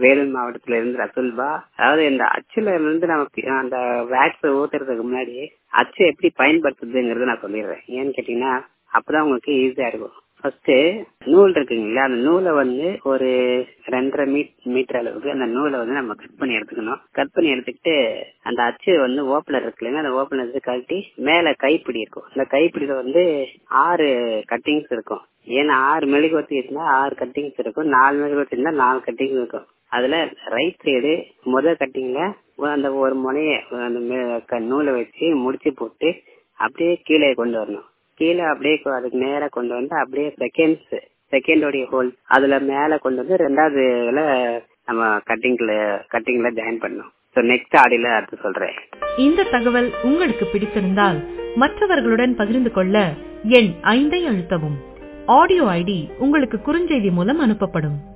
வேலூர் மாவட்டத்துல இருந்து ரசுல்பா அதாவது இந்த அச்சுல இருந்து நமக்கு அந்த வேக்ஸ் ஊத்துறதுக்கு முன்னாடி அச்சு எப்படி பயன்படுத்துறதுங்கிறத நான் சொல்லிடுறேன் ஏன்னு கேட்டீங்கன்னா அப்பதான் உங்களுக்கு ஈஸியா இருக்கும் ஃபர்ஸ்ட் நூல் இருக்குங்களா அந்த நூலை வந்து ஒரு ரெண்டரை மீட் மீட்டர் அளவுக்கு அந்த நூலை வந்து நம்ம கட் பண்ணி எடுத்துக்கணும் கட் பண்ணி எடுத்துக்கிட்டு அந்த அச்சு வந்து ஓப்பனர் இருக்கு இல்லைங்க அந்த ஓப்பனர் எடுத்து கழட்டி மேல கைப்பிடி இருக்கும் அந்த கைப்பிடியில வந்து ஆறு கட்டிங்ஸ் இருக்கும் ஏன்னா ஆறு மெழுகுவத்தி இருந்தா ஆறு கட்டிங்ஸ் இருக்கும் நாலு மெழுகுவத்தி இருந்தா நாலு கட்டிங்ஸ் இருக்கும் அதுல ரைட் சைடு முதல் கட்டிங்ல அந்த ஒரு முனைய அந்த நூலை வச்சு முடிச்சு போட்டு அப்படியே கீழே கொண்டு வரணும் கீழே அப்படியே அதுக்கு நேரா கொண்டு வந்து அப்படியே செகண்ட்ஸ் செகண்டோடைய ஹோல் அதுல மேல கொண்டு வந்து ரெண்டாவது நம்ம கட்டிங்ல கட்டிங்ல ஜாயின் பண்ணணும் ஸோ நெக்ஸ்ட் ஆடியில அடுத்து சொல்றேன் இந்த தகவல் உங்களுக்கு பிடித்திருந்தால் மற்றவர்களுடன் பகிர்ந்து கொள்ள எண் ஐந்தை அழுத்தவும் ஆடியோ ஐடி உங்களுக்கு குறுஞ்செய்தி மூலம் அனுப்பப்படும்